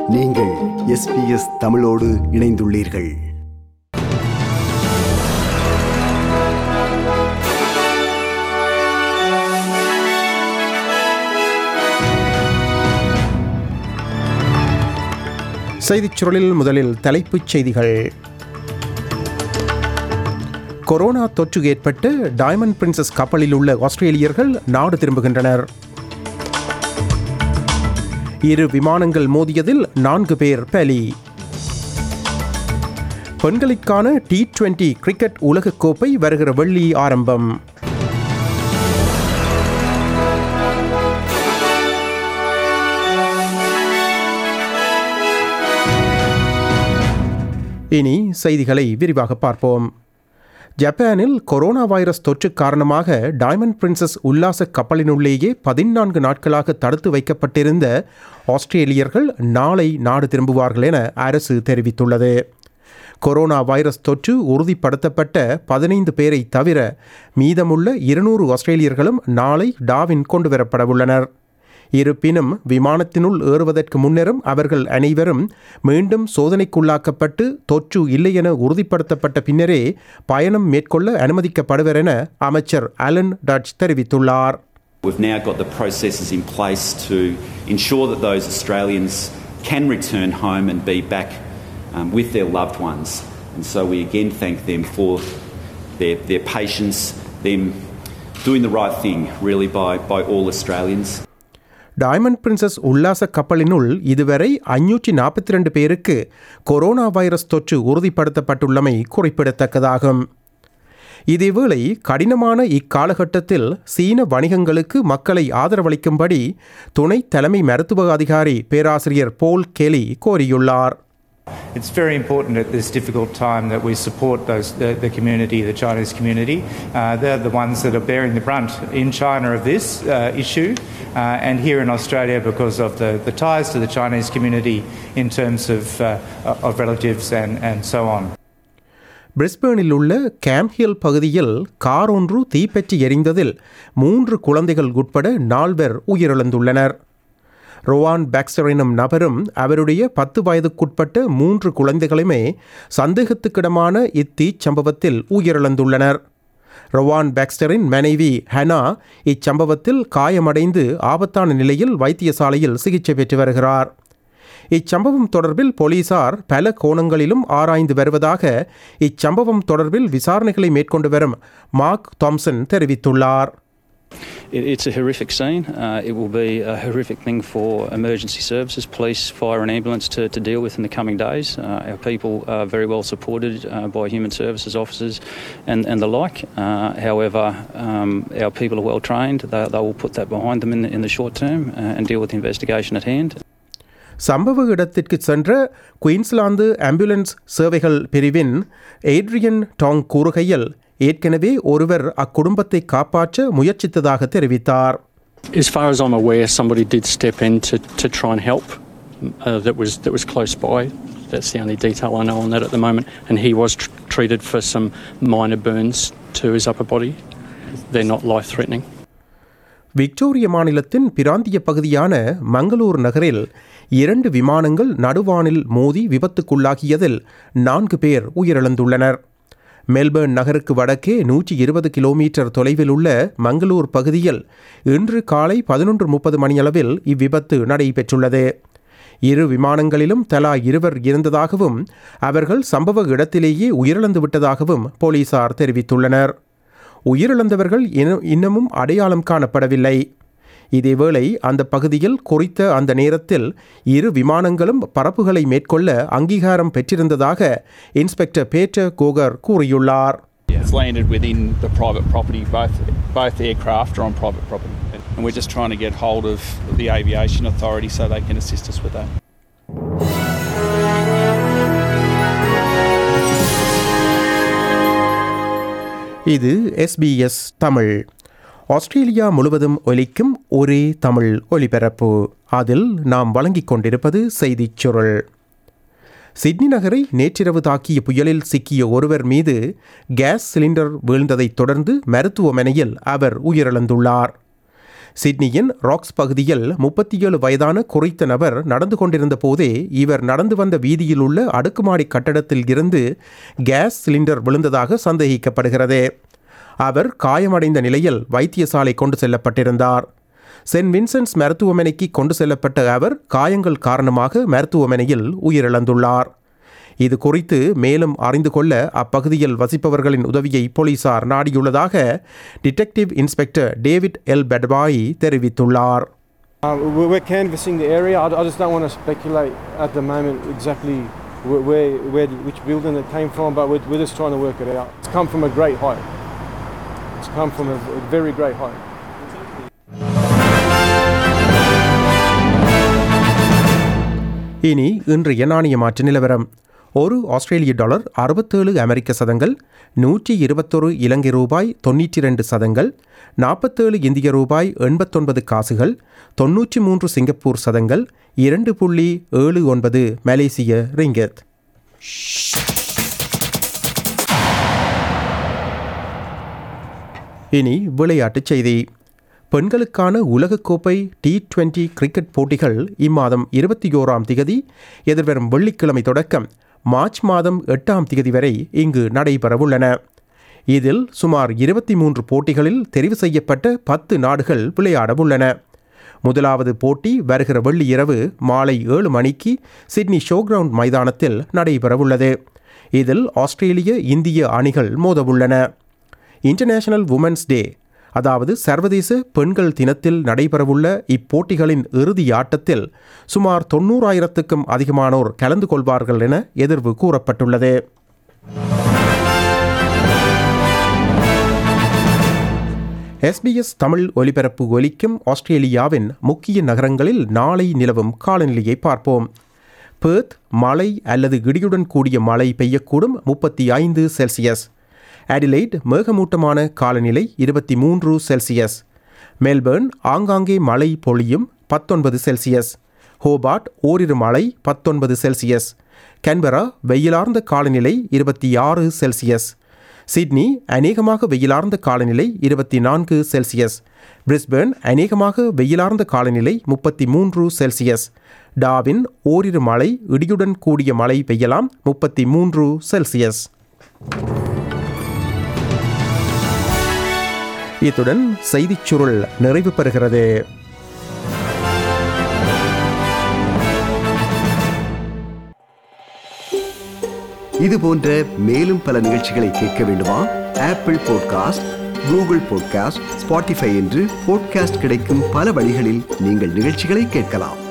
நீங்கள் எஸ்பிஎஸ் தமிழோடு இணைந்துள்ளீர்கள் செய்திச் சுருளில் முதலில் தலைப்புச் செய்திகள் கொரோனா தொற்று ஏற்பட்டு டைமண்ட் பிரின்சஸ் கப்பலில் உள்ள ஆஸ்திரேலியர்கள் நாடு திரும்புகின்றனர் இரு விமானங்கள் மோதியதில் நான்கு பேர் பலி பெண்களுக்கான டி டுவெண்டி கிரிக்கெட் உலகக்கோப்பை வருகிற வெள்ளி ஆரம்பம் இனி செய்திகளை விரிவாக பார்ப்போம் ஜப்பானில் கொரோனா வைரஸ் தொற்று காரணமாக டைமண்ட் பிரின்சஸ் உல்லாச கப்பலினுள்ளேயே பதினான்கு நாட்களாக தடுத்து வைக்கப்பட்டிருந்த ஆஸ்திரேலியர்கள் நாளை நாடு திரும்புவார்கள் என அரசு தெரிவித்துள்ளது கொரோனா வைரஸ் தொற்று உறுதிப்படுத்தப்பட்ட பதினைந்து பேரை தவிர மீதமுள்ள இருநூறு ஆஸ்திரேலியர்களும் நாளை டாவின் கொண்டுவரப்படவுள்ளனர் இருப்பினும் விமானத்தினுள் ஏறுவதற்கு முன்னரும் அவர்கள் அனைவரும் மீண்டும் சோதனைக்குள்ளாக்கப்பட்டு தொற்று இல்லை என உறுதிப்படுத்தப்பட்ட பின்னரே பயணம் மேற்கொள்ள அனுமதிக்கப்படுவர் என அமைச்சர் அலன் டச் தெரிவித்துள்ளார் We've now got the processes in place to ensure that those Australians can return home and be back um, with their loved ones. And so we again thank them for their, their patience, them doing the right thing really by, by all Australians. Diamond Princess உல்லாச கப்பலினுள் இதுவரை ஐநூற்றி நாற்பத்தி ரெண்டு பேருக்கு corona virus தொற்று உறுதிப்படுத்தப்பட்டுள்ளமை குறிப்பிடத்தக்கதாகும் இதேவேளை கடினமான இக்காலகட்டத்தில் சீன வணிகங்களுக்கு மக்களை ஆதரவளிக்கும்படி துணை தலைமை மருத்துவ அதிகாரி பேராசிரியர் போல் கெலி கோரியுள்ளார் It's very important at this difficult time that we support those, the, the community, the Chinese community. Uh, they're the ones that are bearing the brunt in China of this uh, issue, uh, and here in Australia because of the, the ties to the Chinese community in terms of, uh, of relatives and, and so on. பிரிஸ்பேனில் உள்ள கேம்ஹில் பகுதியில் car ஒன்று தீப்பற்றி எரிந்ததில் மூன்று குழந்தைகள் உட்பட நால்வர் உயிரிழந்துள்ளனர் ரோவான் Boxster எனும் நபரும் அவருடைய பத்து வயதுக்குட்பட்ட மூன்று குழந்தைகளுமே சந்தேகத்துக்கிடமான இத்தீச் சம்பவத்தில் உயிரிழந்துள்ளனர் ரொவான் பாக்ஸ்டரின் மனைவி ஹனா இச்சம்பவத்தில் காயமடைந்து ஆபத்தான நிலையில் வைத்தியசாலையில் சிகிச்சை பெற்று வருகிறார் இச்சம்பவம் தொடர்பில் போலீசார் பல கோணங்களிலும் ஆராய்ந்து வருவதாக இச்சம்பவம் தொடர்பில் விசாரணைகளை மேற்கொண்டு வரும் மார்க் தாம்சன் தெரிவித்துள்ளார் It, it's a horrific scene. Uh, it will be a horrific thing for emergency services, police, fire, and ambulance to, to deal with in the coming days. Uh, our people are very well supported uh, by human services officers and, and the like. Uh, however, um, our people are well trained. They, they will put that behind them in the, in the short term uh, and deal with the investigation at hand. சம்பவ இடத்திற்கு சென்ற Queensland ambulance சேவைகள் பிரிவின் Adrian Tang கூறுகையில் ஏற்கனவே ஒருவர் அக்குடும்பத்தை காப்பாற்ற முயற்சித்ததாக தெரிவித்தார் As far as I'm aware, somebody did step in to, to try and help uh, that, was, that was close by. That's the only detail I know on that at the moment. And he was tr- treated for some minor burns to his upper body. They're not life threatening. Victoria மாநிலத்தின் பிராந்திய பகுதியான மங்களூர் நகரில் இரண்டு விமானங்கள் நடுவானில் மோதி விபத்துக்குள்ளாகியதில் நான்கு பேர் உயிரிழந்துள்ளனர் மெல்பர்ன் நகருக்கு வடக்கே நூற்றி இருபது கிலோமீட்டர் தொலைவில் உள்ள மங்களூர் பகுதியில் இன்று காலை பதினொன்று முப்பது மணியளவில் இவ்விபத்து நடைபெற்றுள்ளது இரு விமானங்களிலும் தலா இருவர் இருந்ததாகவும் அவர்கள் சம்பவ இடத்திலேயே உயிரிழந்து விட்டதாகவும் போலீசார் தெரிவித்துள்ளனர் உயிரிழந்தவர்கள் இன்னும் இன்னமும் அடையாளம் காணப்படவில்லை இதேவேளை அந்த பகுதியில் குறித்த அந்த நேரத்தில் இரு விமானங்களும் பறப்புகளை மேற்கொள்ள அங்கீகாரம் பெற்றிருந்ததாக இன்ஸ்பெக்டர் பேட்டர் கோகர் கூறியுள்ளார் It's landed within the private property. Both both aircraft are on private property, and we're just trying to get hold of the aviation authority so they can assist us with that. இது SBS Tamil Australia முழுவதும் ஒலிக்கும் ஒரே தமிழ் ஒலிபரப்பு அதில் நாம் வழங்கிக் கொண்டிருப்பது செய்திச் சுருள் சிட்னி நகரை நேற்றிரவு தாக்கிய புயலில் சிக்கிய ஒருவர் மீது கேஸ் சிலிண்டர் வீழ்ந்ததைத் தொடர்ந்து மருத்துவமனையில் அவர் உயிரிழந்துள்ளார் சிட்னியின் ராக்ஸ் பகுதியில் முப்பத்தி ஏழு வயதான குறித்த நபர் நடந்து கொண்டிருந்த போதே இவர் நடந்து வந்த வீதியில் உள்ள அடுக்குமாடி கட்டடத்தில் இருந்து கேஸ் சிலிண்டர் விழுந்ததாக சந்தேகிக்கப்படுகிறது அவர் காயமடைந்த நிலையில் வைத்தியசாலை கொண்டு செல்லப்பட்டிருந்தார் சென்ட் வின்சென்ட்ஸ் மருத்துவமனைக்கு கொண்டு செல்லப்பட்ட அவர் காயங்கள் காரணமாக மருத்துவமனையில் உயிரிழந்துள்ளார் இது குறித்து மேலும் அறிந்து கொள்ள அப்பகுதியில் வசிப்பவர்களின் உதவியை போலீசார் நாடியுள்ளதாக டிடெக்டிவ் இன்ஸ்பெக்டர் டேவிட் எல் பெட்பாய் தெரிவித்துள்ளார் Uh, we- we're canvassing the area. I, I just don't want to speculate at the moment exactly where, where, where which building it came from, but we're, we're just trying to work it out. It's come from a great height. It's come from a, a very great height. இனி இன்றைய நாணய மாற்று நிலவரம் ஒரு ஆஸ்திரேலிய dollar அறுபத்தேழு அமெரிக்க சதங்கள் நூற்றி இருபத்தொரு இலங்கை ரூபாய் தொண்ணூற்றி ரெண்டு சதங்கள் நாற்பத்தேழு இந்திய ரூபாய் எண்பத்தொன்பது காசுகள் தொன்னூற்றி மூன்று சிங்கப்பூர் சதங்கள் இரண்டு புள்ளி ஏழு ஒன்பது மலேசிய ரிங்கத் இனி விளையாட்டுச் செய்தி பெண்களுக்கான உலகக்கோப்பை டி டுவெண்டி கிரிக்கெட் போட்டிகள் இம்மாதம் இருபத்தி ஓராம் திகதி எதிர்வரும் வெள்ளிக்கிழமை தொடக்கம் மார்ச் மாதம் எட்டாம் திகதி வரை இங்கு நடைபெறவுள்ளன இதில் சுமார் இருபத்தி மூன்று போட்டிகளில் தெரிவு செய்யப்பட்ட பத்து நாடுகள் விளையாடவுள்ளன முதலாவது போட்டி வருகிற வெள்ளி இரவு மாலை ஏழு மணிக்கு சிட்னி ஷோ கிரவுண்ட் மைதானத்தில் நடைபெறவுள்ளது இதில் ஆஸ்திரேலிய இந்திய அணிகள் மோதவுள்ளன இன்டர்நேஷனல் உமன்ஸ் டே அதாவது சர்வதேச பெண்கள் தினத்தில் நடைபெறவுள்ள இப்போட்டிகளின் இறுதி ஆட்டத்தில் சுமார் தொண்ணூறாயிரத்துக்கும் அதிகமானோர் கலந்து கொள்வார்கள் என எதிர்வு கூறப்பட்டுள்ளது எஸ்பிஎஸ் தமிழ் ஒலிபரப்பு ஒலிக்கும் ஆஸ்திரேலியாவின் முக்கிய நகரங்களில் நாளை நிலவும் காலநிலையை பார்ப்போம் பேர்த் மழை அல்லது இடியுடன் கூடிய மழை பெய்யக்கூடும் முப்பத்தி ஐந்து செல்சியஸ் அடிலைட் மேகமூட்டமான காலநிலை இருபத்தி மூன்று செல்சியஸ் மெல்பர்ன் ஆங்காங்கே மழை பொழியும் பத்தொன்பது செல்சியஸ் ஹோபார்ட் ஓரிரு மழை பத்தொன்பது செல்சியஸ் கன்பரா வெயிலார்ந்த காலநிலை இருபத்தி ஆறு செல்சியஸ் சிட்னி அநேகமாக வெயிலார்ந்த காலநிலை இருபத்தி நான்கு செல்சியஸ் பிரிஸ்பேர்ன் அநேகமாக வெயிலார்ந்த காலநிலை முப்பத்தி மூன்று செல்சியஸ் டாவின் ஓரிரு மழை இடியுடன் கூடிய மழை பெய்யலாம் முப்பத்தி மூன்று செல்சியஸ் இத்துடன் செய்திச் சுருள் நிறைவு பெறுகிறது இது போன்ற மேலும் பல நிகழ்ச்சிகளை கேட்க வேண்டுமா Apple podcast Google podcast Spotify என்று பாட்காஸ்ட் கிடைக்கும் பல வழிகளில் நீங்கள் நிகழ்ச்சிகளை கேட்கலாம்